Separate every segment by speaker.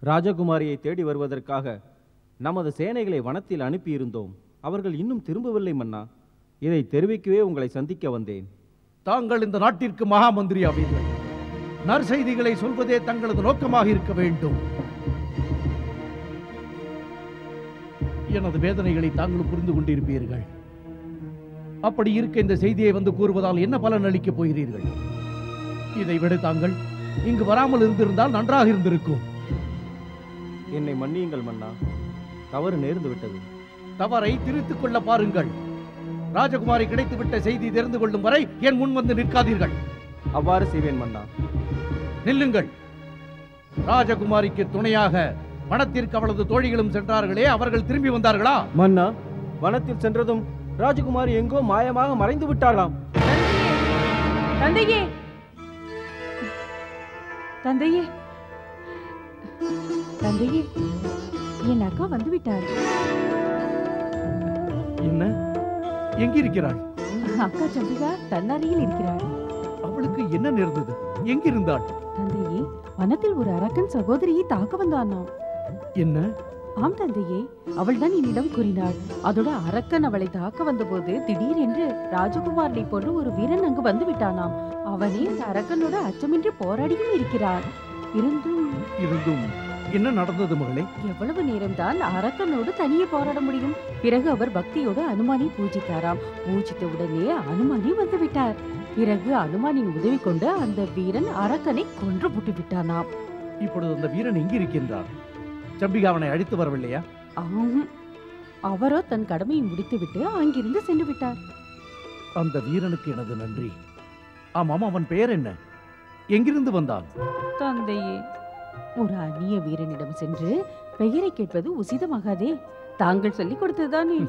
Speaker 1: ராஜகுமாரியை தேடி வருவதற்காக நமது சேனைகளை வனத்தில் அனுப்பியிருந்தோம் அவர்கள் இன்னும் திரும்பவில்லை மன்னா இதை தெரிவிக்கவே உங்களை சந்திக்க வந்தேன்
Speaker 2: தாங்கள் இந்த நாட்டிற்கு மகா மந்திரி ஆவீர்கள் நற்செய்திகளை சொல்வதே தங்களது நோக்கமாக இருக்க வேண்டும் எனது வேதனைகளை தாங்களும் புரிந்து கொண்டிருப்பீர்கள் அப்படி இருக்க இந்த செய்தியை வந்து கூறுவதால் என்ன பலன் அளிக்கப் போகிறீர்கள் இதை விட தாங்கள் இங்கு வராமல் இருந்திருந்தால் நன்றாக இருந்திருக்கும்
Speaker 1: என்னை மன்னியுங்கள் மன்னா தவறு நேர்ந்து விட்டது
Speaker 2: தவறை திருத்திக் கொள்ள பாருங்கள் ராஜகுமாரி கிடைத்துவிட்ட செய்தி தெரிந்து கொள்ளும் வரை என் முன் வந்து நிற்காதீர்கள்
Speaker 1: அவ்வாறு செய்வேன் மன்னா
Speaker 2: நில்லுங்கள் ராஜகுமாரிக்கு துணையாக வனத்திற்கு அவளது தோழிகளும் சென்றார்களே அவர்கள் திரும்பி வந்தார்களா
Speaker 1: மன்னா வனத்தில் சென்றதும் ராஜகுமாரி எங்கோ மாயமாக மறைந்து விட்டாளாம்
Speaker 3: தந்தையே தந்தையே தந்தையே என் அக்கா வந்து விட்டார்
Speaker 2: என்ன எங்கிருக்கிறாள்
Speaker 3: அக்கா சம்பிகா தன்னறையில் இருக்கிறார்
Speaker 2: அவளுக்கு என்ன நேர்ந்தது எங்கிருந்தாள்
Speaker 3: தந்தையே வனத்தில் ஒரு அரக்கன் சகோதரியை தாக்க வந்தானாம்
Speaker 2: என்ன
Speaker 3: ஆம் தந்தையே அவள்தான் என்னிடம் கூறினாள் அதோட அரக்கன் அவளை தாக்க வந்தபோது திடீரென்று ராஜகுமாரனை போன்று ஒரு வீரன் அங்கு வந்து விட்டானாம் அவனே அந்த அரக்கனோட அச்சமின்றி போராடியும் இருக்கிறார் இருந்தும்
Speaker 2: இருந்தும் என்ன நடந்தது மகளே
Speaker 3: எவ்வளவு நேரம்தான் அரக்கனோடு தனியே போராட முடியும் பிறகு அவர் பக்தியோடு அனுமானை பூஜித்தாராம் பூஜித்த உடனே அனுமானி வந்து விட்டார் பிறகு அனுமானின் உதவி கொண்டு அந்த வீரன் அரக்கனை கொன்று போட்டு விட்டானாம்
Speaker 2: இப்பொழுது அந்த வீரன் எங்கிருக்கின்றார் சம்பிகா அவனை அழைத்து வரவில்லையா
Speaker 3: ஆம். அவரோ தன் கடமையை முடித்துவிட்டு அங்கிருந்து சென்று விட்டார்
Speaker 2: அந்த வீரனுக்கு எனது நன்றி ஆமாம் அவன் பெயர் என்ன எங்கிருந்து வந்தான்
Speaker 3: தந்தையே ஒரு அந்நிய வீரனிடம் சென்று பெயரை கேட்பது உசிதமாகாதே தாங்கள் சொல்லிக் கொடுத்ததுதானே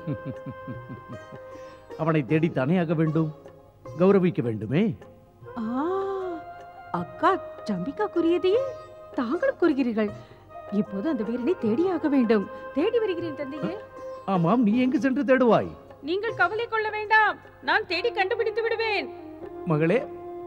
Speaker 2: அவனை தேடித்தானே ஆக வேண்டும் கௌரவிக்க வேண்டுமே
Speaker 3: ஆ, அக்கா சம்பிகா கூறியதையே தாங்களும் கூறுகிறீர்கள் இப்போது அந்த வீரனை தேடியாக வேண்டும் தேடி வருகிறேன் தந்தையே
Speaker 2: ஆமாம் நீ எங்கு சென்று தேடுவாய்
Speaker 3: நீங்கள் கவலை கொள்ள வேண்டாம் நான் தேடி கண்டுபிடித்து விடுவேன்
Speaker 2: மகளே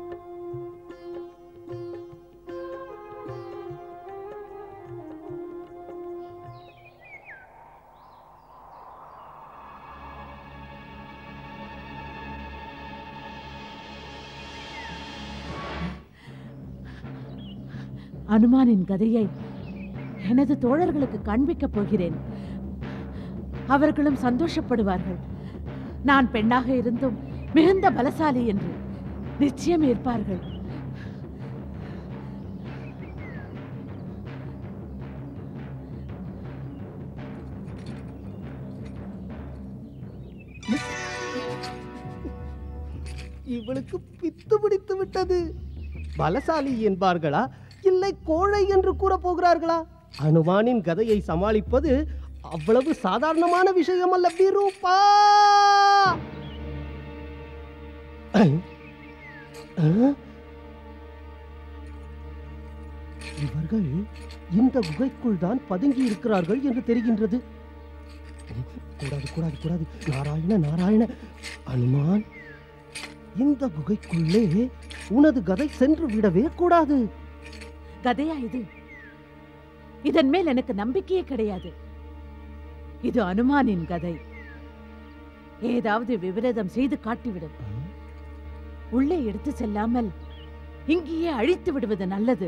Speaker 4: அனுமானின் கதையை எனது தோழர்களுக்கு காண்பிக்கப் போகிறேன் அவர்களும் சந்தோஷப்படுவார்கள் நான் பெண்ணாக இருந்தும் மிகுந்த பலசாலி என்று நிச்சயம் ஏற்பார்கள்
Speaker 5: இவளுக்கு பித்து பிடித்து விட்டது பலசாலி என்பார்களா இல்லை கோழை என்று கூற போகிறார்களா அனுமானின் கதையை சமாளிப்பது அவ்வளவு சாதாரணமான விஷயம் அல்ல விரூபா அஹ். அஹ். இவர்கள் இந்த குகைக்குள் தான் பதுங்கி இருக்கிறார்கள் என்று தெரிகின்றது கூடாது கூடாது கூடாது நாராயண நாராயண அனுமான் இந்த குகைக்குள்ளே உனது கதை சென்று விடவே கூடாது
Speaker 4: கதையா இது இதன் மேல் எனக்கு நம்பிக்கையே கிடையாது இது அனுமானின் கதை ஏதாவது விபரீதம் செய்து காட்டிவிடும் உள்ளே எடுத்து செல்லாமல் இங்கேயே அழித்து விடுவது நல்லது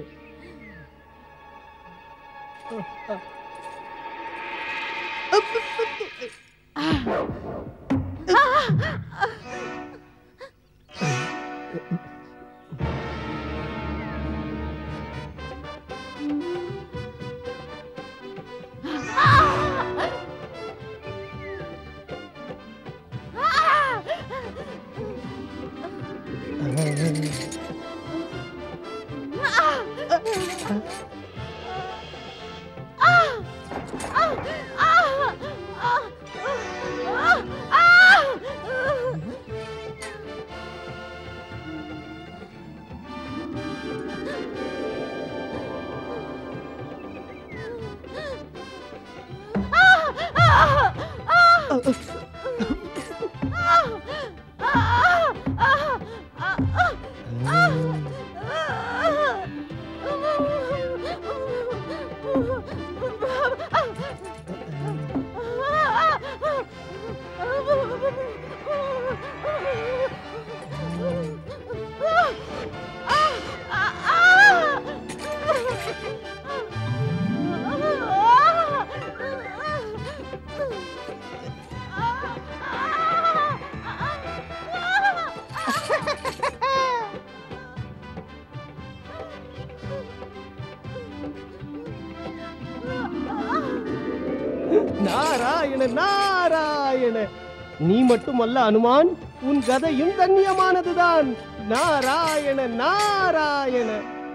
Speaker 5: நாராயண நாராயண நீ மட்டுமல்ல அனுமான் உன் கதையும் கண்ணியமானதுதான் நாராயண நாராயண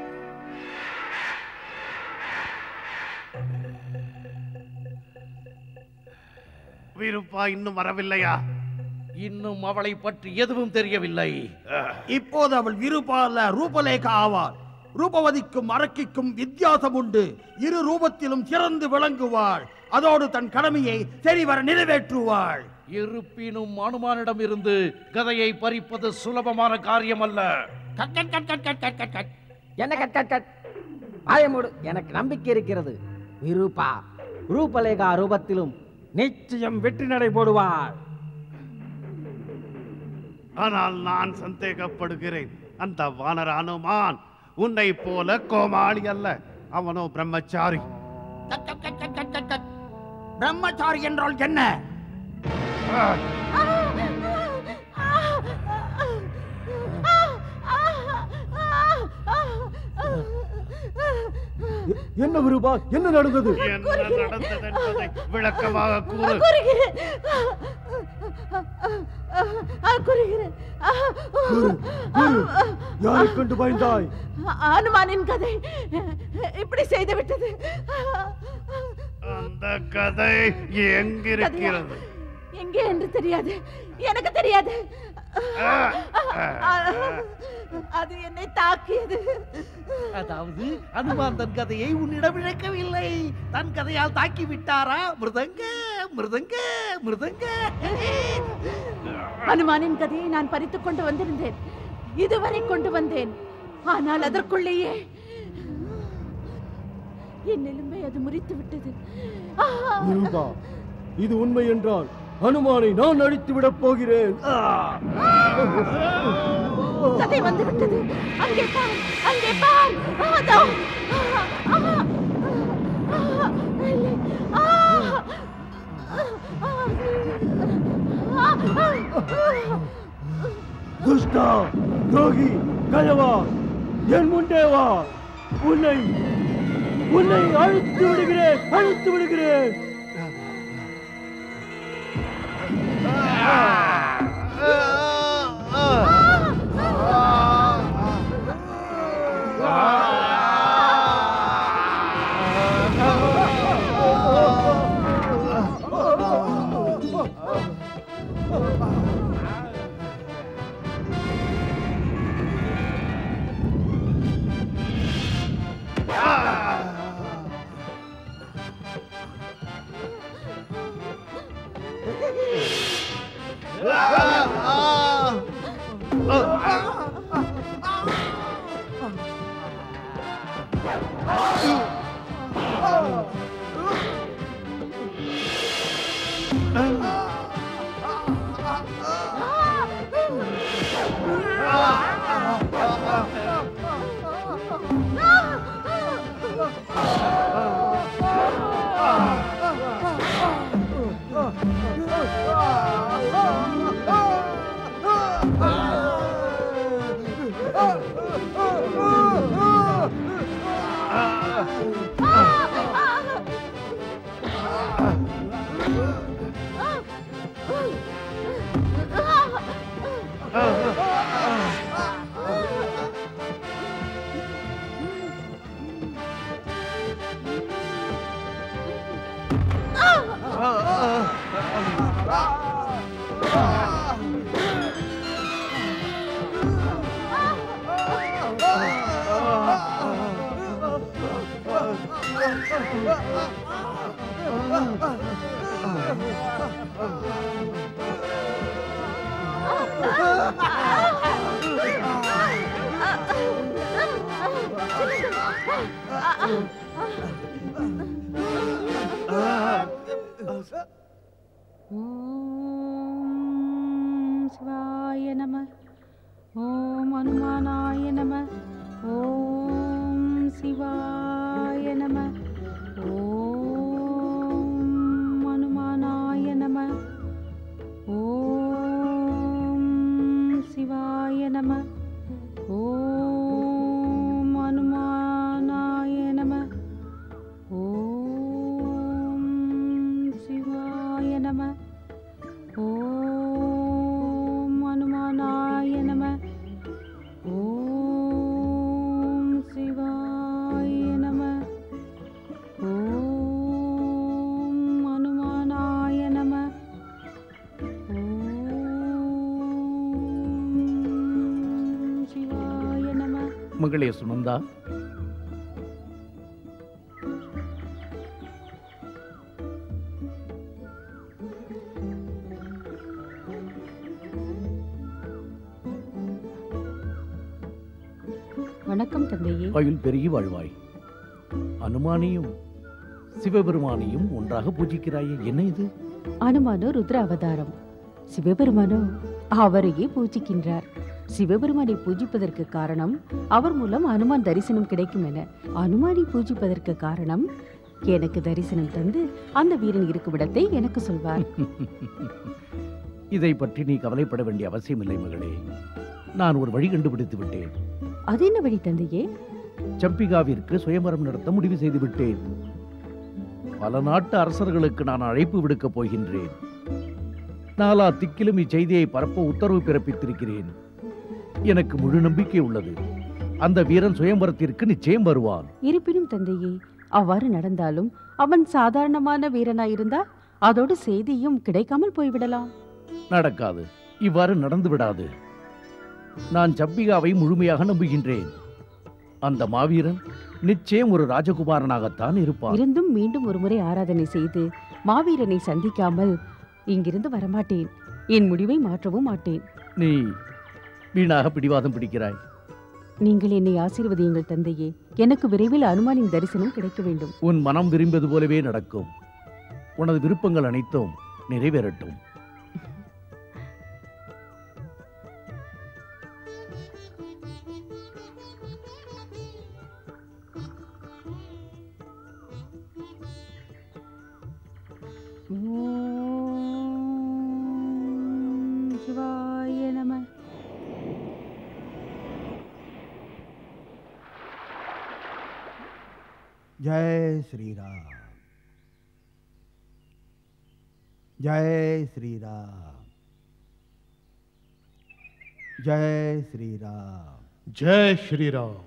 Speaker 6: விருப்பா இன்னும் வரவில்லையா
Speaker 2: இன்னும் அவளை பற்றி எதுவும் தெரியவில்லை
Speaker 7: இப்போது அவள் விருபா அல்ல ரூபலேகா ஆவாள் ரூபவதிக்கும் அரக்கிக்கும் வித்தியாசம் உண்டு இரு ரூபத்திலும் சிறந்து விளங்குவாள் அதோடு தன் கடமையை சரிவர நிறைவேற்றுவாள்
Speaker 2: இருப்பினும் அனுமானிடம் இருந்து கதையை பறிப்பது சுலபமான காரியம் அல்ல
Speaker 8: cut cut cut cut cut cut cut cut என்ன கட் கட் கட் ஆயமோடு எனக்கு நம்பிக்கை இருக்கிறது விருப்பா ரூபலேகா ரூபத்திலும் நிச்சயம் வெற்றி நடை போடுவாள்
Speaker 6: ஆனால் நான் சந்தேகப்படுகிறேன் அந்த வானர அனுமான் உன்னை போல கோமாளி அல்ல அவனோ பிரம்மச்சாரி
Speaker 7: cut cut cut cut cut cut cut பிரம்மச்சாரி என்றால் என்ன
Speaker 5: என்ன விருபா என்ன நடந்தது
Speaker 6: என்ன நடந்தது என்பதை விளக்கமாக கூறு
Speaker 4: கூறுகிறேன் ஆ, கூறுகிறேன் ஆ,
Speaker 5: யாரை கண்டு பயந்தாய்
Speaker 4: அனுமானின் கதை இப்படி செய்து விட்டது
Speaker 6: அந்த கதை எங்கிருக்கிறது
Speaker 4: எங்கே என்று தெரியாது எனக்கு தெரியாது அது என்னை தாக்கியது
Speaker 2: அதாவது அனுமான் தன் கதையை உன்னிடம் இழக்கவில்லை தன் கதையால் தாக்கி விட்டாரா மிருதங்க மிருதங்க மிருதங்க
Speaker 4: அனுமானின் கதையை நான் பறித்துக் கொண்டு வந்திருந்தேன் இதுவரை கொண்டு வந்தேன் ஆனால் அதற்குள்ளேயே என் எலும்பை அது முறித்து விட்டது ஆ!
Speaker 5: விருபா இது உண்மை என்றால் அனுமானை நான் அழித்து விடப் போகிறேன்
Speaker 4: கதை வந்து விட்டது அங்கே பார் அங்கே பார் அதோ ஆ! ஆ! ஆ! இல்லை. ஆ! ஆ! ஆ! ஆ!
Speaker 5: துஷ்டா துரோகி கயவா என் முண்டே வா உன்னை உன்னை அழித்து விடுகிறேன் அழித்து விடுகிறேன்
Speaker 3: ஓம் சிவாய நம ஓம் அனுமானாய நம ஓம் சிவாய நம ஓம் அனுமானாய நம ஓம் சிவாய நம ஓம் அனுமானாய நம ஓம் சிவாய
Speaker 2: மகளே சுனந்தா
Speaker 3: வணக்கம் தந்தையே
Speaker 2: ஆயுள் பெருகி வாழ்வாய் அனுமானையும் சிவபெருமானையும் ஒன்றாக பூஜிக்கிறாயே என்ன இது
Speaker 3: அனுமானோ ருத்ர அவதாரம் சிவபெருமானோ அவரையே பூஜிக்கின்றார் சிவபெருமானை பூஜிப்பதற்கு காரணம் அவர் மூலம் அனுமான் தரிசனம் கிடைக்கும் என அனுமானை பூஜிப்பதற்கு காரணம் எனக்கு தரிசனம் தந்து அந்த வீரன் இருக்கும் இடத்தை எனக்கு சொல்வார்
Speaker 2: இதை பற்றி நீ கவலைப்பட வேண்டிய அவசியமில்லை மகளே நான் ஒரு வழி கண்டுபிடித்து விட்டேன்
Speaker 3: அது என்ன வழி தந்தையே
Speaker 2: சம்பிகாவிற்கு சுயமரம் நடத்த முடிவு செய்து விட்டேன் பல நாட்டு அரசர்களுக்கு நான் அழைப்பு விடுக்கப் போகின்றேன் நாலா திக்கிலும் இச்செய்தியை பரப்ப உத்தரவு பிறப்பித்திருக்கிறேன் எனக்கு முழு நம்பிக்கை உள்ளது அந்த வீரன் சுயம்பரத்திற்கு நிச்சயம் வருவான்
Speaker 3: இருப்பினும் தந்தையே அவ்வாறு நடந்தாலும் அவன் சாதாரணமான வீரனாயிருந்தா அதோடு செய்தியும் கிடைக்காமல் போய்விடலாம்
Speaker 2: நடக்காது இவ்வாறு நடந்து விடாது நான் சப்பிகாவை முழுமையாக நம்புகின்றேன் அந்த மாவீரன் நிச்சயம் ஒரு ராஜகுமாரனாகத்தான் இருப்பான்
Speaker 3: இருந்தும் மீண்டும் ஒருமுறை ஆராதனை செய்து மாவீரனை சந்திக்காமல் இங்கிருந்து வரமாட்டேன் என் முடிவை மாற்றவும் மாட்டேன்
Speaker 2: நீ வீணாக பிடிவாதம் பிடிக்கிறாய்
Speaker 3: நீங்கள் என்னை ஆசீர்வதியுங்கள் தந்தையே எனக்கு விரைவில் அனுமானின் தரிசனம் கிடைக்க வேண்டும்
Speaker 2: உன் மனம் விரும்பியது போலவே நடக்கும் உனது விருப்பங்கள் அனைத்தும் நிறைவேறட்டும்
Speaker 3: ஓம் சிவாய நம
Speaker 7: जय श्री राम जय श्री राम जय श्री राम
Speaker 9: जय श्री राम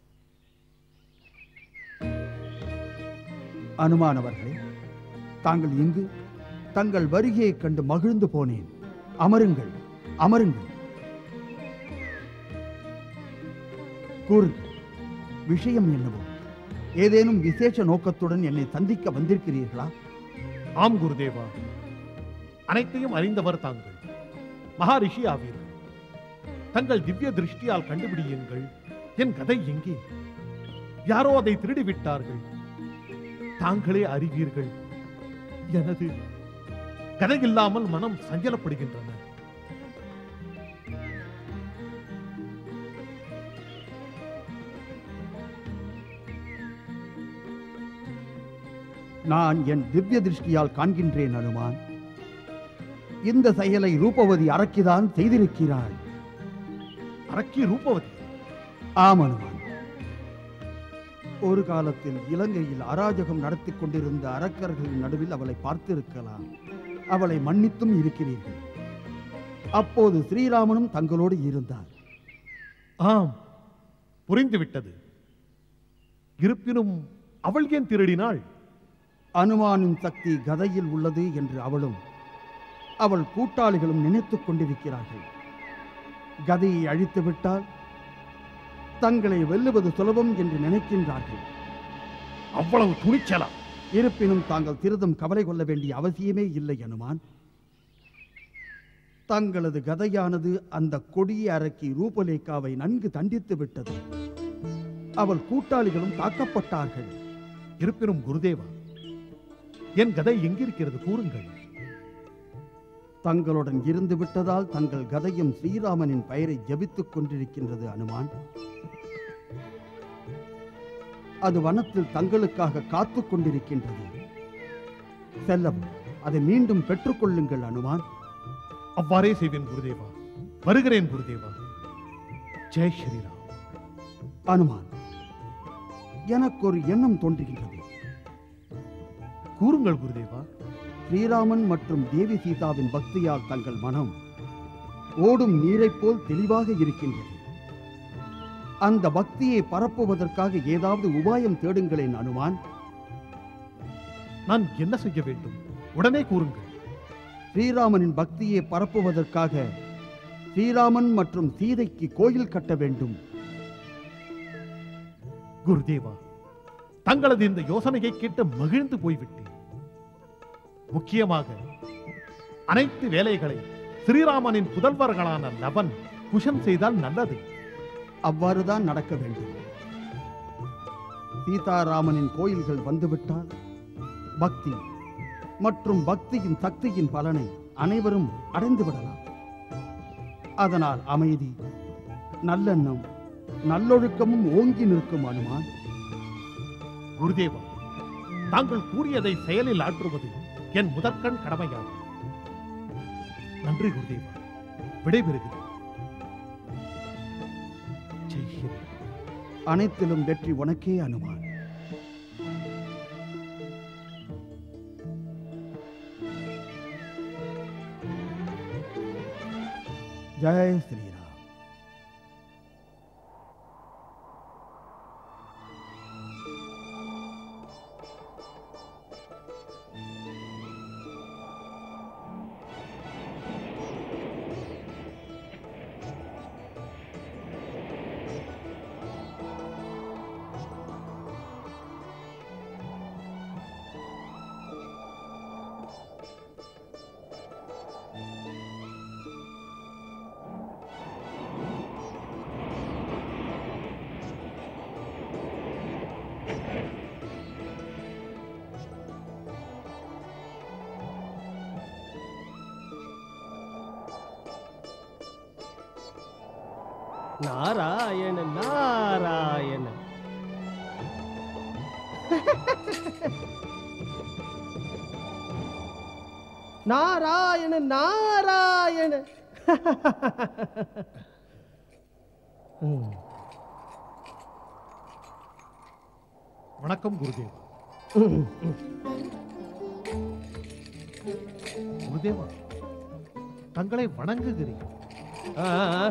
Speaker 7: அனுமான் அவர்களே தாங்கள் இங்கு தங்கள் வருகையைக் கண்டு மகிழ்ந்து போனேன் அமருங்கள் அமருங்கள் கூறுங்கள் விஷயம் என்னவோ ஏதேனும் விசேஷ நோக்கத்துடன் என்னை சந்திக்க வந்திருக்கிறீர்களா
Speaker 9: ஆம் குருதேவா அனைத்தையும் அறிந்தவர் தாங்கள் மகாரிஷி ஆவீர்கள் தங்கள் திவ்ய திருஷ்டியால் கண்டுபிடியுங்கள் என் கதை எங்கே யாரோ அதை திருடி விட்டார்கள் தாங்களே அறிவீர்கள் எனது கதை இல்லாமல் மனம் சஞ்சலப்படுகின்றன
Speaker 7: நான் என் திவ்ய திருஷ்டியால் காண்கின்றேன் அனுமான் இந்த செயலை ரூபவதி அரக்கிதான் செய்திருக்கிறாள்
Speaker 9: அரக்கி ரூபவதி
Speaker 7: ஆம் அனுமான் ஒரு காலத்தில் இலங்கையில் அராஜகம் நடத்தி கொண்டிருந்த அரக்கர்களின் நடுவில் அவளை பார்த்திருக்கலாம் அவளை மன்னித்தும் இருக்கிறீர்கள் அப்போது ஸ்ரீராமனும் தங்களோடு இருந்தார்
Speaker 9: ஆம் புரிந்துவிட்டது இருப்பினும் அவள் ஏன் திருடினாள்
Speaker 7: அனுமானின் சக்தி கதையில் உள்ளது என்று அவளும் அவள் கூட்டாளிகளும் நினைத்துக் கொண்டிருக்கிறார்கள் கதையை அழித்து விட்டால் தங்களை வெல்லுவது சுலபம் என்று நினைக்கின்றார்கள்
Speaker 9: அவ்வளவு துணிச்சலா
Speaker 7: இருப்பினும் தாங்கள் சிறிதும் கவலை கொள்ள வேண்டிய அவசியமே இல்லை அனுமான் தங்களது கதையானது அந்த கொடிய அரக்கி ரூபலேகாவை நன்கு தண்டித்து விட்டது அவள் கூட்டாளிகளும் தாக்கப்பட்டார்கள்
Speaker 9: இருப்பினும் குருதேவா என் கதை எங்கிருக்கிறது கூறுங்கள்
Speaker 7: தங்களுடன் இருந்து விட்டதால் தங்கள் கதையும் ஸ்ரீராமனின் பெயரை ஜபித்துக் கொண்டிருக்கின்றது அனுமான் அது வனத்தில் தங்களுக்காக காத்துக் கொண்டிருக்கின்றது செல்லவும் அதை மீண்டும் பெற்றுக்கொள்ளுங்கள் அனுமான்
Speaker 9: அவ்வாறே செய்வேன் குருதேவா வருகிறேன் குருதேவா ஜெய் ஸ்ரீராம்
Speaker 7: அனுமான் எனக்கு ஒரு எண்ணம் தோன்றுகின்றது
Speaker 9: கூறுங்கள் குருதேவா
Speaker 7: ஸ்ரீராமன் மற்றும் தேவி சீதாவின் பக்தியால் தங்கள் மனம் ஓடும் நீரைப் போல் தெளிவாக இருக்கின்றது அந்த பக்தியை பரப்புவதற்காக ஏதாவது உபாயம் தேடுங்களேன் அனுமான்
Speaker 9: நான் என்ன செய்ய வேண்டும் உடனே கூறுங்கள்
Speaker 7: ஸ்ரீராமனின் பக்தியை பரப்புவதற்காக ஸ்ரீராமன் மற்றும் சீதைக்கு கோயில் கட்ட வேண்டும்
Speaker 9: குருதேவா தங்களது இந்த யோசனையை கேட்டு மகிழ்ந்து போய்விட்டேன் முக்கியமாக அனைத்து வேலைகளை ஸ்ரீராமனின் புதல்வர்களான லவன் குஷன் செய்தால் நல்லது
Speaker 10: அவ்வாறுதான் நடக்க வேண்டும் சீதாராமனின் கோயில்கள் வந்துவிட்டால் பக்தி மற்றும் பக்தியின் சக்தியின் பலனை அனைவரும் அடைந்து விடலாம் அதனால் அமைதி நல்லெண்ணம் நல்லொழுக்கமும் ஓங்கி நிற்கும் அனுமான்
Speaker 9: குருதேவா தாங்கள் கூறியதை செயலில் ஆற்றுவது என் முதற்கண் கடமையாகும் நன்றி குருதேவா விடைபெறுகிறேன் ஜெய் ஹிந்த்.
Speaker 10: அனைத்திலும் வெற்றி உனக்கே அனுமான் ஜெய் ஸ்ரீராம்
Speaker 5: நாராயண நாராயண நாராயண நாராயண ம்.
Speaker 9: வணக்கம் குருதேவா குருதேவா தங்களை வணங்குகிறேன்
Speaker 5: ஆ, ஆ,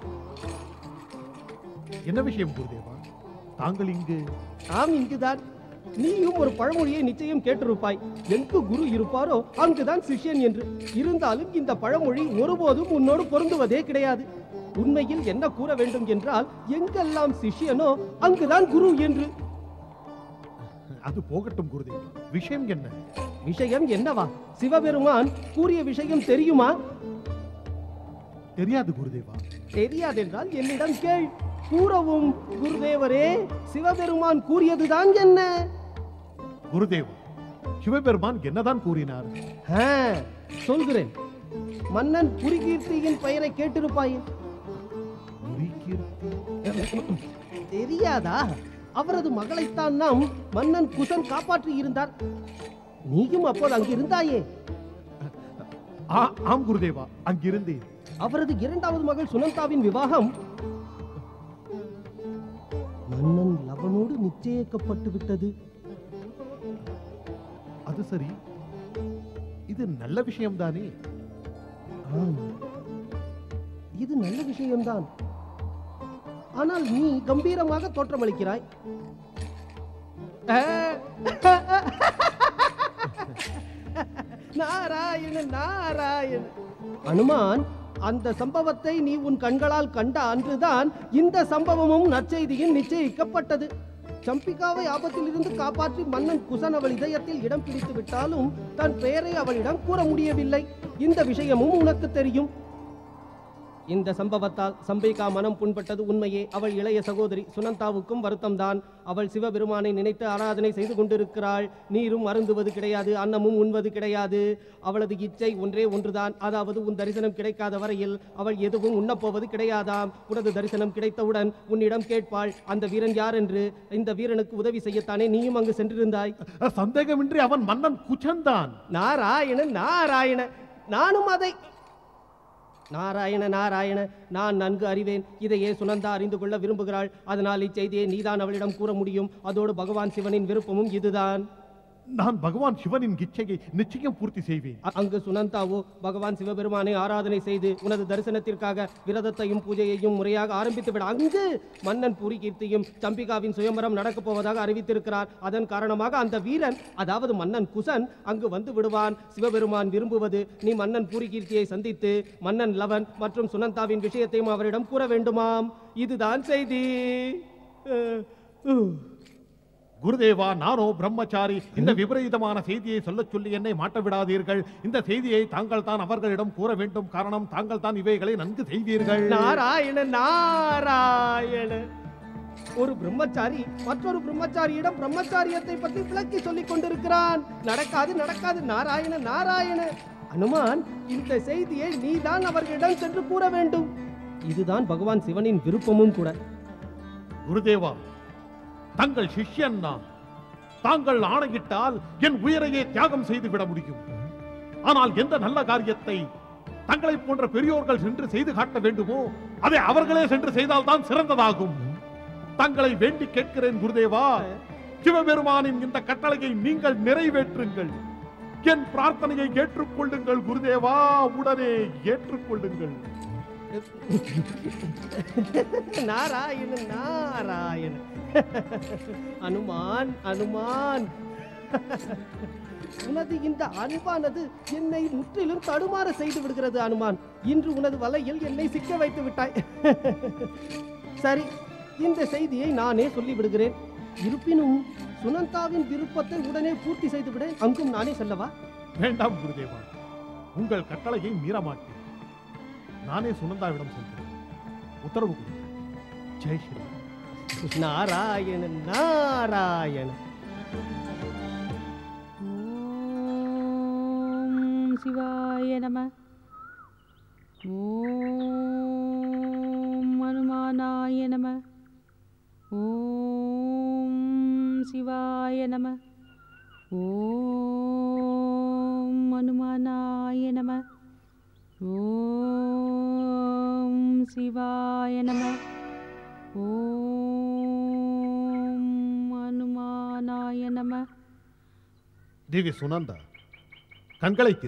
Speaker 9: என்ன விஷயம் குருதேவா தாங்கள் இங்கு
Speaker 5: ஆம் இங்குதான் நீயும் ஒரு பழமொழியை நிச்சயம் கேட்டிருப்பாய் எங்கு குரு இருப்பாரோ அங்குதான் சிஷ்யன் என்று இருந்தாலும் இந்த பழமொழி ஒருபோதும் உன்னோடு பொருந்துவதே கிடையாது உண்மையில் என்ன கூற வேண்டும் என்றால் எங்கெல்லாம் சிஷ்யனோ அங்குதான் குரு என்று
Speaker 9: அது போகட்டும் குருதேவா விஷயம் என்ன
Speaker 5: விஷயம் என்னவா சிவபெருமான் கூறிய விஷயம் தெரியுமா
Speaker 9: தெரியாது குருதேவா
Speaker 5: தெரியாதென்றால் என்னிடம் கேள் கூறவும் குருதேவரே சிவபெருமான் கூறியதுதான் என்ன
Speaker 9: குருதேவா சிவபெருமான் என்னதான் கூறினார்
Speaker 5: ஆ, சொல்கிறேன் மன்னன் புரிகீர்த்தியின் பெயரை கேட்டிருப்பாயே தெரியாதா அவரது மகளைத்தான் நாம் மன்னன் குசன் காப்பாற்றி இருந்தார் நீயும் அப்போது அங்கு இருந்தாயே
Speaker 9: ஆ- ஆம் குருதேவா அங்கிருந்தேன்
Speaker 5: அவரது இரண்டாவது மகள் சுனந்தாவின் விவாகம் மன்னன் லவனோடு நிச்சயிக்கப்பட்டு விட்டது
Speaker 9: அது சரி இது நல்ல விஷயம்தானே
Speaker 5: ஆம். இது நல்ல விஷயம்தான் ஆனால் நீ கம்பீரமாக தோற்றமளிக்கிறாய் ஆ. நாராயண நாராயண அனுமான் அந்த சம்பவத்தை நீ உன் கண்களால் கண்ட அன்றுதான் இந்த சம்பவமும் நற்செய்தியில் நிச்சயிக்கப்பட்டது சம்பிகாவை ஆபத்திலிருந்து காப்பாற்றி மன்னன் குசன் அவள் இதயத்தில் இடம் பிடித்து விட்டாலும் தன் பெயரை அவளிடம் கூற முடியவில்லை இந்த விஷயமும் உனக்கு தெரியும் இந்த சம்பவத்தால் சம்பிகா மனம் புண்பட்டது உண்மையே அவள் இளைய சகோதரி சுனந்தாவுக்கும் வருத்தம்தான் அவள் சிவபெருமானை நினைத்து ஆராதனை செய்து கொண்டிருக்கிறாள் நீரும் அருந்துவது கிடையாது அன்னமும் உண்வது கிடையாது அவளது இச்சை ஒன்றே ஒன்றுதான் அதாவது உன் தரிசனம் கிடைக்காத வரையில் அவள் எதுவும் உண்ணப்போவது கிடையாதாம் உனது தரிசனம் கிடைத்தவுடன் உன்னிடம் கேட்பாள் அந்த வீரன் யார் என்று இந்த வீரனுக்கு உதவி செய்யத்தானே நீயும் அங்கு சென்றிருந்தாய்
Speaker 9: சந்தேகமின்றி அவன் மன்னன் குச்சன்தான்
Speaker 5: நாராயண நாராயண நானும் அதை நாராயண நாராயண நான் நன்கு அறிவேன் இதையே சுனந்தா அறிந்து கொள்ள விரும்புகிறாள் அதனால் இச்செய்தியை நீதான் அவளிடம் கூற முடியும் அதோடு பகவான் சிவனின் விருப்பமும் இதுதான்
Speaker 9: நான் பகவான் சிவனின் இச்சையை நிச்சயம் பூர்த்தி செய்வேன்
Speaker 5: அ- அங்கு சுனந்தாவோ பகவான் சிவபெருமானை ஆராதனை செய்து உனது தரிசனத்திற்காக விரதத்தையும் பூஜையையும் முறையாக ஆரம்பித்து விட அங்கு மன்னன் பூரிகீர்த்தியும் சம்பிகாவின் சுயம்பரம் நடக்கப் போவதாக அறிவித்திருக்கிறார் அதன் காரணமாக அந்த வீரன் அதாவது மன்னன் குசன் அங்கு வந்து விடுவான் சிவபெருமான் விரும்புவது நீ மன்னன் பூரிகீர்த்தியை சந்தித்து மன்னன் லவன் மற்றும் சுனந்தாவின் விஷயத்தையும் அவரிடம் கூற வேண்டுமாம் இதுதான் செய்தி அஹ்,
Speaker 9: குருதேவா நானோ பிரம்மச்சாரி இந்த விபரீதமான செய்தியை சொல்லச் சொல்லி என்னை மாட்ட விடாதீர்கள் இந்த செய்தியை தாங்கள் தான் அவர்களிடம் கூற வேண்டும் காரணம் தாங்கள் தான் இவைகளை நன்கு செய்வீர்கள்
Speaker 5: நாராயண நாராயண ஒரு பிரம்மச்சாரி மற்றொரு பிரம்மச்சாரியிடம் பிரம்மச்சாரியத்தை பற்றி விளக்கி சொல்லிக் கொண்டிருக்கிறான் நடக்காது நடக்காது நாராயண நாராயண அனுமான் இந்த செய்தியை நீதான் அவர்களிடம் சென்று கூற வேண்டும் இதுதான் பகவான் சிவனின் விருப்பமும் கூட
Speaker 9: குருதேவா தங்கள் சிஷ்யன் நான் தாங்கள் ஆணையிட்டால் என் உயிரையே தியாகம் செய்து விட முடியும் ஆனால் எந்த நல்ல காரியத்தை தங்களைப் போன்ற பெரியோர்கள் சென்று செய்து காட்ட வேண்டுமோ அதை அவர்களே சென்று செய்தால்தான் சிறந்ததாகும் தங்களை வேண்டி கேட்கிறேன் குருதேவா சிவபெருமானின் இந்த கட்டளையை நீங்கள் நிறைவேற்றுங்கள் என் பிரார்த்தனையை ஏற்றுக்கொள்ளுங்கள் குருதேவா உடனே ஏற்றுக்கொள்ளுங்கள்
Speaker 5: நாராயண நாராயண அனுமான் அனுமான் உனது இந்த அன்பானது என்னை முற்றிலும் தடுமாற செய்து விடுகிறது அனுமான் இன்று உனது வலையில் என்னை சிக்க வைத்து விட்டாய் சரி இந்த செய்தியை நானே சொல்லி விடுகிறேன் இருப்பினும் சுனந்தாவின் விருப்பத்தை உடனே பூர்த்தி செய்து விட அங்கும் நானே செல்லவா
Speaker 9: வேண்டாம் குருதேவா உங்கள் கட்டளையை மீற மாட்டேன் நானே சுனந்தாவிடம் செல்கிறேன் உத்தரவு கொடு ஜெய் ஸ்ரீ
Speaker 5: நாராயண நாராயண
Speaker 3: ஓம் சிவாய நம ஓம் ஹனுமானாய நம ஓம் சிவாய நம ஓம் ஹனுமானாய நம ஓம் சிவாய நம ஓம் ஹனுமானாய நம
Speaker 9: தேவி சுனந்தா கண்களை திற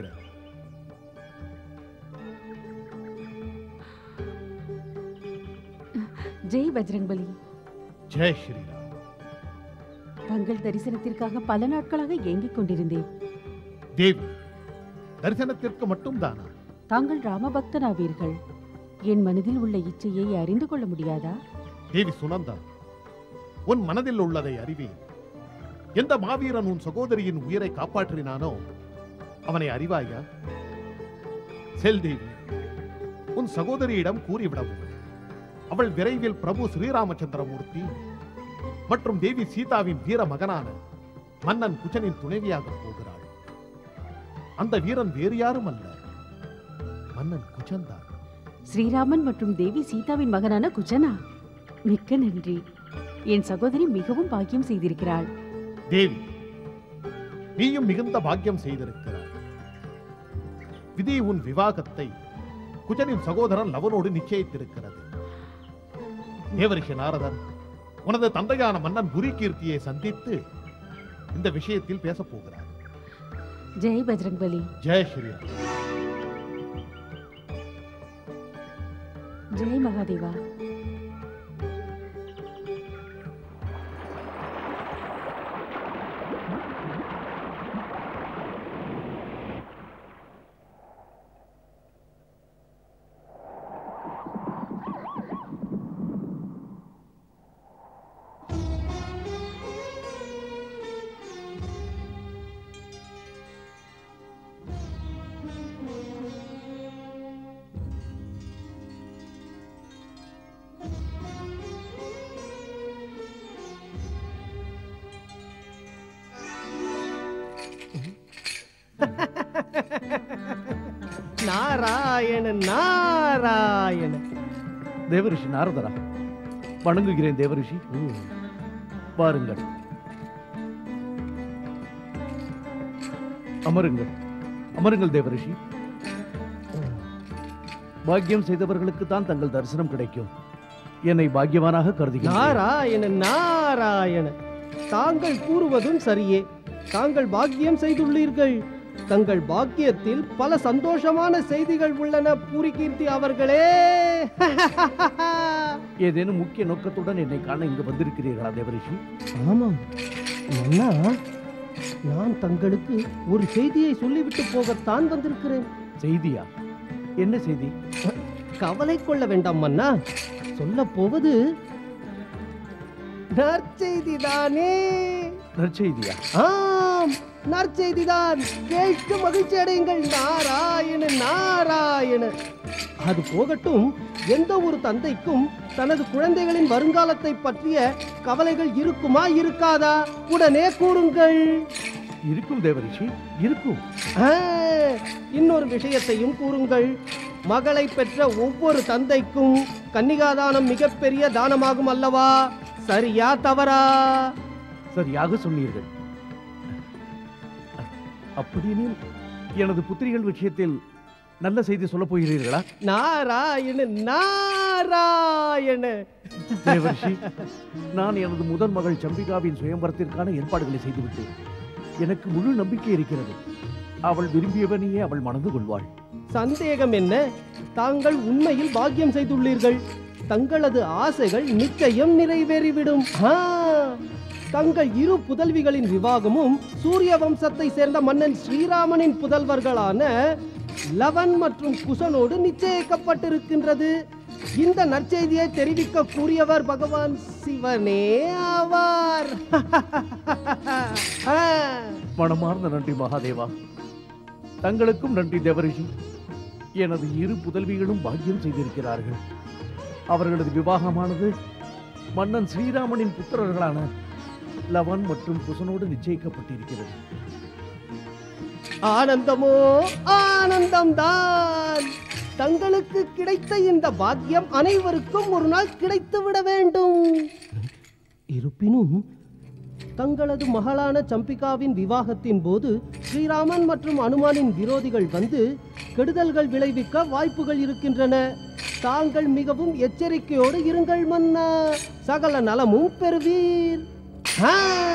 Speaker 3: ஜெய் பஜ்ரங்பலி
Speaker 9: ஜெய் ஸ்ரீராம்
Speaker 3: தங்கள் தரிசனத்திற்காக பல நாட்களாக ஏங்கிக் கொண்டிருந்தேன்
Speaker 9: தேவி தரிசனத்திற்கு மட்டும் தானா
Speaker 3: தாங்கள் ராமபக்தனாவீர்கள் என் மனதில் உள்ள இச்சையை அறிந்து கொள்ள முடியாதா
Speaker 9: தேவி சுனந்தா உன் மனதில் உள்ளதை அறிவேன் எந்த மாவீரன் உன் சகோதரியின் உயிரை காப்பாற்றினானோ அவனை அறிவாயா செல் தேவி உன் சகோதரியிடம் கூறிவிடவும் அவள் விரைவில் பிரபு ஸ்ரீராமச்சந்திரமூர்த்தி மற்றும் தேவி சீதாவின் வீர மகனான மன்னன் குச்சனின் துணைவியாக போகிறாள் அந்த வீரன் வேறு யாரும் அல்ல மன்னன் குச்சன்தான்
Speaker 3: ஸ்ரீராமன் மற்றும் தேவி சீதாவின் மகனான குஜனா மிக்க நன்றி என் சகோதரி மிகவும் பாக்கியம் செய்திருக்கிறாள்
Speaker 9: தேவி நீயும் மிகுந்த பாக்கியம் செய்திருக்கிறாய் விதி உன் விவாகத்தை குஜனின் சகோதரன் லவனோடு நிச்சயித்திருக்கிறது தேவரிஷி நாரதன் உனது தந்தையான மன்னன் புரிகீர்த்தியை சந்தித்து இந்த விஷயத்தில் பேசப் போகிறார்
Speaker 3: ஜெய் பஜ்ரங்பலி
Speaker 9: ஜெய் ஸ்ரீராம்
Speaker 3: ஜெய் மகாதேவா
Speaker 5: நாராயண நாராயண
Speaker 2: தேவரிஷி நாரதரா வணங்குகிறேன் தேவரிஷி வாருங்கள் அமருங்கள் அமருங்கள் தேவரிஷி பாக்கியம் செய்தவர்களுக்கு தான் தங்கள் தரிசனம் கிடைக்கும் என்னை பாக்கியவானாக கருதுகிறேன்
Speaker 5: நாராயண நாராயண தாங்கள் கூறுவதும் சரியே தாங்கள் பாக்கியம் செய்துள்ளீர்கள் தங்கள் பாக்கியத்தில் பல சந்தோஷமான செய்திகள் உள்ளன பூரிகீர்த்தி அவர்களே
Speaker 2: ஏதேனும் முக்கிய நோக்கத்துடன் என்னை காண இங்கு வந்திருக்கிறீர்களா தேவரிஷி
Speaker 5: ஆமாம் மன்னா நான் தங்களுக்கு ஒரு செய்தியை சொல்லிவிட்டு போகத்தான் வந்திருக்கிறேன்
Speaker 2: செய்தியா என்ன செய்தி
Speaker 5: கவலை கொள்ள வேண்டாம் மன்னா சொல்ல போவது நற்செய்திதானே
Speaker 2: நற்செய்தியா
Speaker 5: ஆம் நற்செய்திதான் கேட்டு மகிழ்ச்சி அடையுங்கள் நாராயண நாராயண அது போகட்டும் எந்த ஒரு தந்தைக்கும் தனது குழந்தைகளின் வருங்காலத்தை பற்றிய கவலைகள் இருக்குமா இருக்காதா உடனே கூறுங்கள்
Speaker 2: இருக்கும் தேவரிஷி இருக்கும்
Speaker 5: ஆ, இன்னொரு விஷயத்தையும் கூறுங்கள் மகளை பெற்ற ஒவ்வொரு தந்தைக்கும் கன்னிகாதானம் மிகப்பெரிய தானமாகும் அல்லவா சரியா தவறா
Speaker 2: சரியாக சொன்னீர்கள் அப்படியெனில் எனது புத்திரிகள் விஷயத்தில் நல்ல செய்தி சொல்லப் போகிறீர்களா
Speaker 5: நாராயண நாராயண
Speaker 2: தேவர்ஷி நான் எனது முதன் மகள் சம்பிகாவின் சுயம்பரத்திற்கான ஏற்பாடுகளை செய்துவிட்டேன் எனக்கு முழு நம்பிக்கை இருக்கிறது அவள் விரும்பியவனையே அவள் மணந்து கொள்வாள்
Speaker 5: சந்தேகம் என்ன தாங்கள் உண்மையில் பாக்கியம் செய்துள்ளீர்கள் தங்களது ஆசைகள் நிச்சயம் நிறைவேறிவிடும் ஆ, தங்கள் இரு புதல்விகளின் விவாகமும் சூரிய வம்சத்தை சேர்ந்த மன்னன் ஸ்ரீராமனின் புதல்வர்களான லவன் மற்றும் குசனோடு நிச்சயிக்கப்பட்டிருக்கின்றது இந்த நற்செய்தியை தெரிவிக்க கூறியவர் பகவான் சிவனே ஆவார் ஆ.
Speaker 2: மனமார்ந்த நன்றி மகாதேவா தங்களுக்கும் நன்றி தேவரிஷி எனது இரு புதல்விகளும் பாக்கியம் செய்திருக்கிறார்கள் அவர்களது விவாகமானது மன்னன் ஸ்ரீராமனின் புத்திரர்களான லவன் மற்றும் குசனோடு நிச்சயிக்கப்பட்டிருக்கிறது
Speaker 5: ஆனந்தமோ ஆனந்தம்தான் தங்களுக்கு கிடைத்த இந்த பாக்கியம் அனைவருக்கும் ஒரு நாள் கிடைத்து விட வேண்டும் இருப்பினும் தங்களது மகளான சம்பிகாவின் விவாகத்தின் போது ஸ்ரீராமன் மற்றும் அனுமானின் விரோதிகள் வந்து கெடுதல்கள் விளைவிக்க வாய்ப்புகள் இருக்கின்றன தாங்கள் மிகவும் எச்சரிக்கையோடு இருங்கள் மன்னா சகல நலமும் பெறுவீர் ஆ!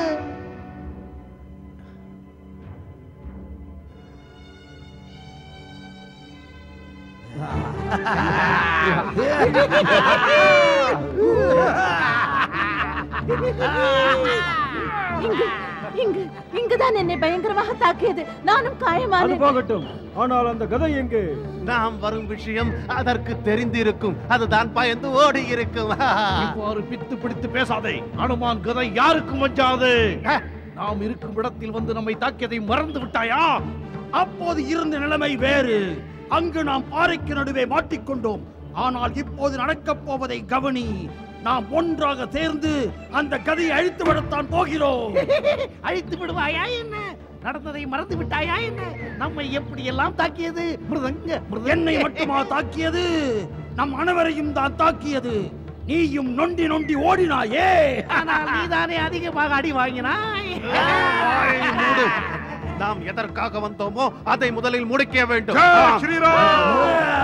Speaker 4: இங்கு இங்கு இங்குதான் என்னை பயங்கரமாக தாக்கியது நானும்
Speaker 1: அது
Speaker 4: காயமானேன்
Speaker 1: போகட்டும் ஆனால் அந்த கதை எங்கே
Speaker 6: நாம் வரும் விஷயம் அதற்கு தெரிந்திருக்கும் அதுதான் பயந்து ஓடி இருக்கும்
Speaker 2: இவ்வாறு பித்து பிடித்து பேசாதே அனுமான் கதை யாருக்கும் வஞ்சாது நாம் இருக்கும் இடத்தில் வந்து நம்மை தாக்கியதை மறந்து விட்டாயா
Speaker 7: அப்போது இருந்த நிலைமை வேறு அங்கு நாம் பாறைக்கு நடுவே மாட்டிக்கொண்டோம் ஆனால் இப்போது நடக்கப் போவதை கவனி நாம் ஒன்றாக சேர்ந்து அந்த கதையை அழித்து விடத்தான் போகிறோம்
Speaker 2: அழித்து விடுவாயா என்ன நடந்ததை மறந்து விட்டாயா என்ன நம்மை எப்படி எல்லாம் தாக்கியது மிருதங்க
Speaker 7: என்னை மட்டுமா தாக்கியது நம் அனைவரையும் தான் தாக்கியது நீயும் நொண்டி நொண்டி ஓடினாயே
Speaker 2: ஆனால் நீதானே அதிகமாக அடி வாங்கினாய்
Speaker 6: வாயை மூடு. நாம் எதற்காக வந்தோமோ அதை முதலில் முடிக்க வேண்டும்
Speaker 9: ஜெய் ஸ்ரீராம்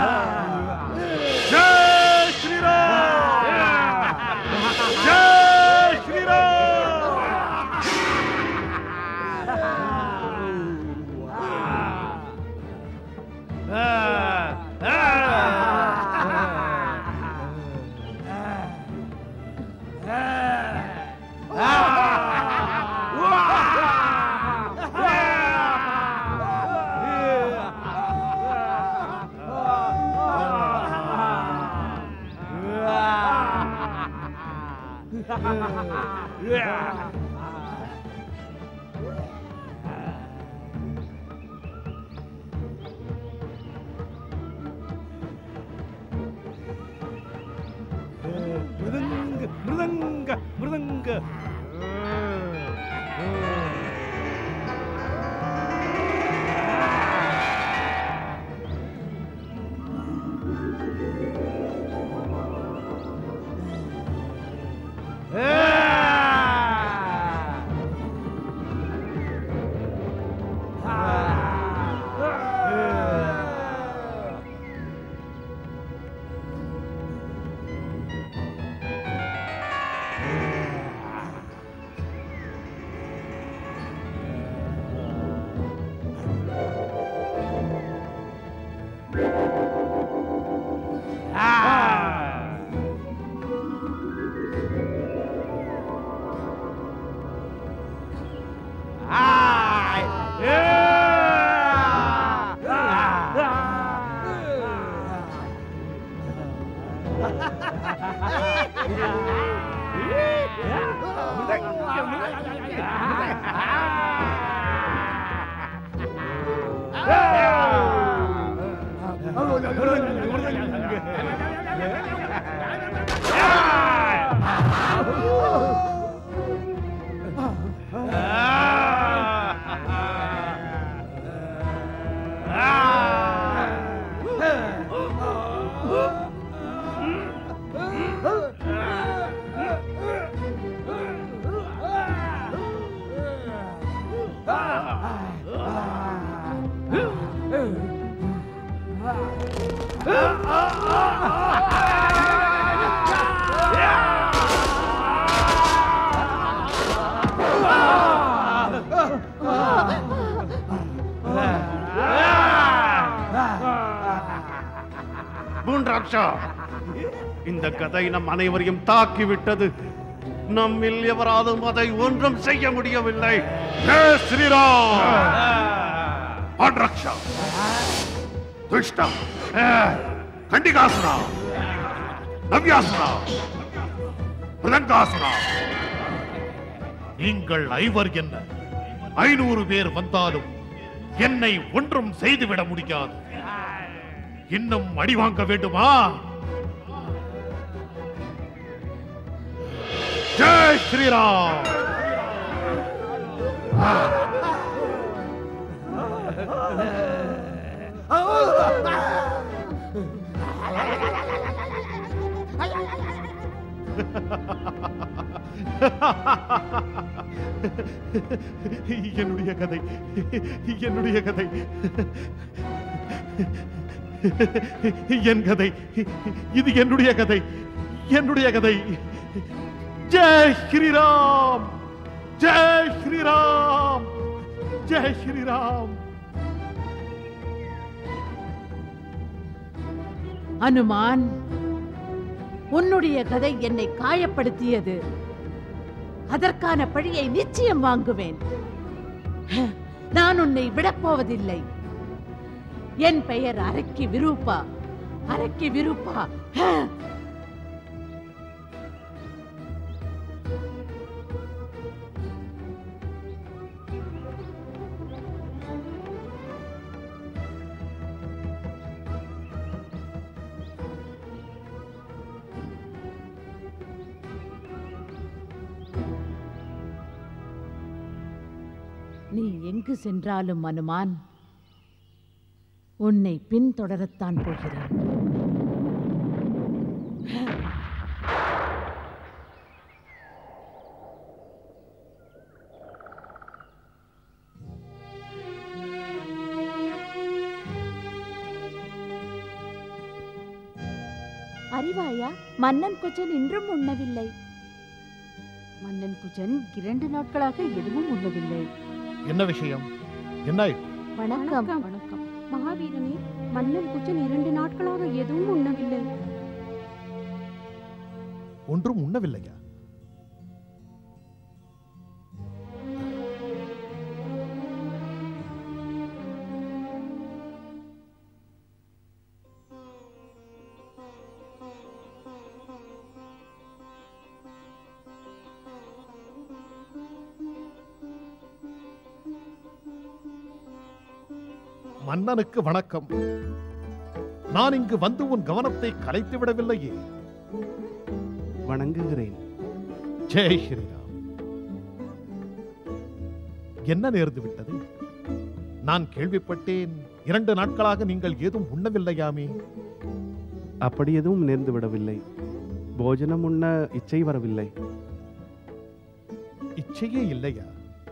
Speaker 9: ஜெய் ஸ்ரீராம் ஜெய் ஸ்ரீராம் மிருதங்க மிருதங்க மிருதங்க
Speaker 6: மூன்றாட்சா இந்த கதை நம் அனைவரையும் தாக்கிவிட்டது நம்மில் எவராலும் அதை ஒன்றும் செய்ய முடியவில்லை ஜெய் ஸ்ரீராம் பாண்டரக்ஷா துஷ்டம் கண்டிகாசுரா நவ்யாசுரா
Speaker 9: பிரதங்காசுரா நீங்கள் ஐவர் என்ன ஐநூறு பேர் வந்தாலும் என்னை ஒன்றும் செய்துவிட முடியாது இன்னும் அடி வாங்க வேண்டுமா ஜெய் ஸ்ரீராம் என்னுடைய கதை என்னுடைய கதை என் கதை இது என்னுடைய கதை என்னுடைய கதை ஜெய் ஸ்ரீராம் ஜெய் ஸ்ரீராம் ஜெய் ஸ்ரீராம்
Speaker 4: அனுமான் உன்னுடைய கதை என்னை காயப்படுத்தியது அதற்கான பழியை நிச்சயம் வாங்குவேன் நான் உன்னை விடப்போவதில்லை என் பெயர் அரக்கி விரூபா அரக்கி விரூபா நீ எங்கு சென்றாலும் அனுமான் உன்னை பின்தொடரத்தான் போகிறேன்
Speaker 11: அறிவாயா மன்னன் குச்சன் இன்றும் உண்ணவில்லை
Speaker 3: மன்னன் குஜன் இரண்டு நாட்களாக எதுவும் உண்ணவில்லை
Speaker 9: என்ன விஷயம் என்ன ஆயிற்று?
Speaker 11: வணக்கம்
Speaker 3: வணக்கம்
Speaker 11: மகாவீரனே மன்னன் குச்சன் இரண்டு நாட்களாக எதுவும் உண்ணவில்லை
Speaker 9: ஒன்றும் உண்ணவில்லையா மன்னனுக்கு வணக்கம் நான் இங்கு வந்து உன் கவனத்தை கலைத்து விடவில்லையே
Speaker 6: வணங்குகிறேன்
Speaker 9: ஜெய் ஸ்ரீராம் என்ன நேர்ந்து விட்டது நான் கேள்விப்பட்டேன் இரண்டு நாட்களாக நீங்கள் ஏதும் உண்ணவில்லையாமே
Speaker 6: அப்படி எதுவும் நேர்ந்து விடவில்லை போஜனம் உண்ண இச்சை வரவில்லை
Speaker 9: இச்சையே இல்லையா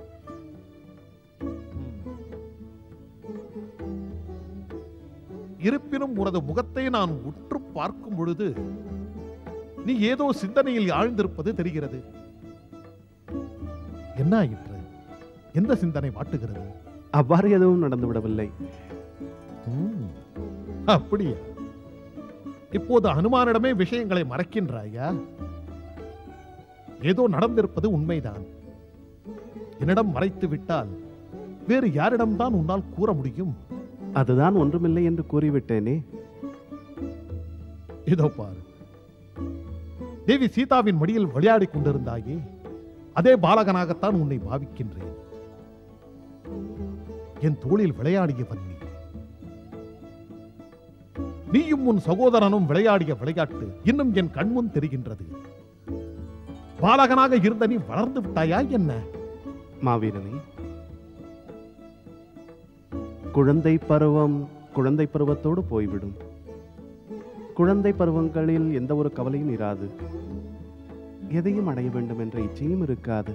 Speaker 9: இருப்பினும் உனது முகத்தை நான் உற்று பார்க்கும் பொழுது நீ ஏதோ சிந்தனையில் ஆழ்ந்திருப்பது தெரிகிறது என்ன ஆயிற்று எந்த சிந்தனை வாட்டுகிறது
Speaker 6: அவ்வாறு எதுவும் நடந்து விடவில்லை
Speaker 9: ம், அப்படியா இப்போது அனுமானிடமே விஷயங்களை மறைக்கின்றாயா ஏதோ நடந்திருப்பது உண்மைதான் என்னிடம் மறைத்து விட்டால் வேறு யாரிடம்தான் உன்னால் கூற முடியும்
Speaker 6: அதுதான் ஒன்றுமில்லை என்று கூறிவிட்டேனே
Speaker 9: இதோ பாரு தேவி சீதாவின் மடியில் விளையாடிக் கொண்டிருந்தாயே அதே பாலகனாகத்தான் உன்னை பாவிக்கின்றேன் என் தோளில் விளையாடியவன் நீ நீயும் உன் சகோதரனும் விளையாடிய விளையாட்டு இன்னும் என் கண்முன் தெரிகின்றது பாலகனாக இருந்த நீ வளர்ந்து விட்டாயா என்ன
Speaker 6: மாவீரனே குழந்தை பருவம் குழந்தை பருவத்தோடு போய்விடும் குழந்தை பருவங்களில் எந்த ஒரு கவலையும் இராது எதையும் அடைய வேண்டும் என்ற இச்சையும் இருக்காது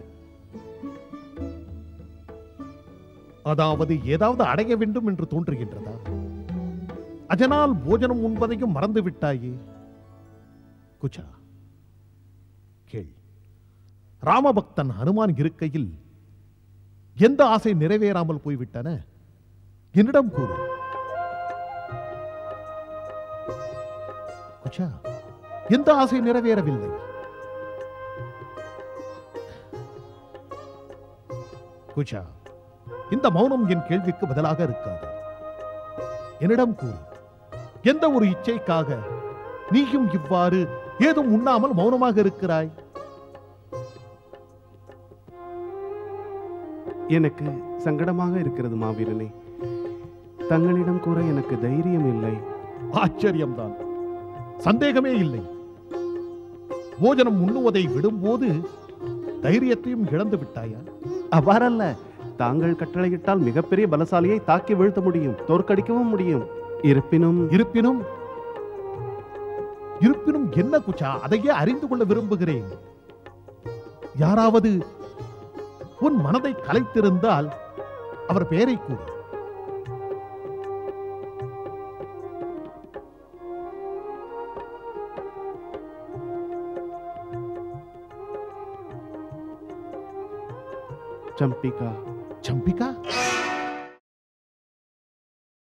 Speaker 9: அதாவது ஏதாவது அடைய வேண்டும் என்று தோன்றுகின்றதா அதனால் போஜனம் உண்பதையும் மறந்து விட்டாயே குச்சா கேள் ராமபக்தன் ஹனுமான் இருக்கையில் எந்த ஆசை நிறைவேறாமல் போய்விட்டன என்னிடம் கூறு குச்சா எந்த ஆசை நிறைவேறவில்லை குச்சா இந்த மௌனம் என் கேள்விக்கு பதிலாக இருக்காது என்னிடம் கூறு எந்த ஒரு இச்சைக்காக நீயும் இவ்வாறு ஏதும் உண்ணாமல் மௌனமாக இருக்கிறாய்
Speaker 6: எனக்கு சங்கடமாக இருக்கிறது மாவீரனே தங்களிடம் கூற எனக்கு தைரியம் இல்லை
Speaker 9: ஆச்சரியம்தான் சந்தேகமே இல்லை போஜனம் உண்ணுவதை விடும்போது தைரியத்தையும் இழந்து விட்டாயா
Speaker 6: அவ்வாறல்ல தாங்கள் கட்டளையிட்டால் மிகப்பெரிய பலசாலியை தாக்கி வீழ்த்த முடியும் தோற்கடிக்கவும் முடியும் இருப்பினும்
Speaker 9: இருப்பினும் இருப்பினும் என்ன குச்சா அதையே அறிந்து கொள்ள விரும்புகிறேன் யாராவது உன் மனதை கலைத்திருந்தால் அவர் பெயரை கூறு
Speaker 6: சம்பிகா
Speaker 9: சம்பிகா